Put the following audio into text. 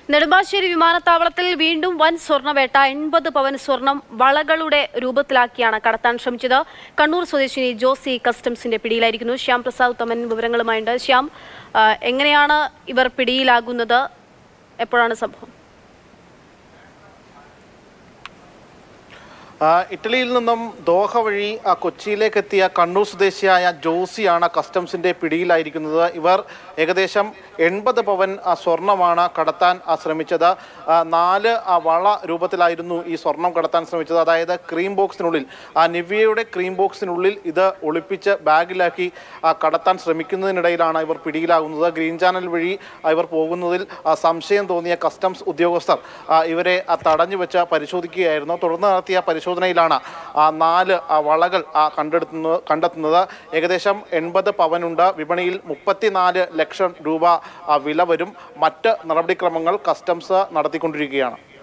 നെടുമ്പാശ്ശേരി വിമാനത്താവളത്തിൽ വീണ്ടും വൻ സ്വർണ്ണവേട്ട എൺപത് പവൻ സ്വർണം വളകളുടെ രൂപത്തിലാക്കിയാണ് കടത്താൻ ശ്രമിച്ചത് കണ്ണൂർ സ്വദേശിനി ജോസി കസ്റ്റംസിന്റെ പിടിയിലായിരിക്കുന്നു ശ്യാം പ്രസാദ് ഉത്തമൻ വിവരങ്ങളുമായുണ്ട് ശ്യാം ആ, എങ്ങനെയാണ് ഇവർ പിടിയിലാകുന്നത് എപ്പോഴാണ് സംഭവം ആ, ഇറ്റലിയിൽ നിന്നും ദോഹ വഴി ആ, കൊച്ചിയിലേക്ക് എത്തിയ കണ്ണൂർ സ്വദേശിയായ ജോസിയാണ് കസ്റ്റംസിന്റെ പിടിയിലായിരിക്കുന്നത് ഇവർ ഏകദേശം എൺപത് പവൻ ആ, സ്വർണമാണ് കടത്താൻ ആ, ശ്രമിച്ചത് ആ, നാല് ആ, വള രൂപത്തിലായിരുന്നു ഈ സ്വർണം കടത്താൻ ശ്രമിച്ചത് അതായത് ക്രീം ബോക്സിനുള്ളിൽ ആ നിവ്യയുടെ ക്രീം ബോക്സിനുള്ളിൽ ഇത് ഒളിപ്പിച്ച് ബാഗിലാക്കി ആ, കടത്താൻ ശ്രമിക്കുന്നതിനിടയിലാണ് ഇവർ പിടിയിലാകുന്നത് ഗ്രീൻ ചാനൽ വഴി ആ, ഇവർ പോകുന്നതിൽ ആ, സംശയം തോന്നിയ കസ്റ്റംസ് ഉദ്യോഗസ്ഥർ ആ, ഇവരെ ആ, തടഞ്ഞു വെച്ച് പരിശോധിക്കുകയായിരുന്നു തുടർന്ന് നടത്തിയ പരിശോധനയിലാണ് ആ, നാല് ആ, വളകൾ ആ, കണ്ടെടുക്കുന്നത് കണ്ടെത്തുന്നത് ഏകദേശം എൺപത് പവനുണ്ട് വിപണിയിൽ മുപ്പത്തിനാല് ലക്ഷം രൂപ ആ, വില വരും മറ്റ് നടപടിക്രമങ്ങൾ കസ്റ്റംസ് നടത്തിക്കൊണ്ടിരിക്കുകയാണ്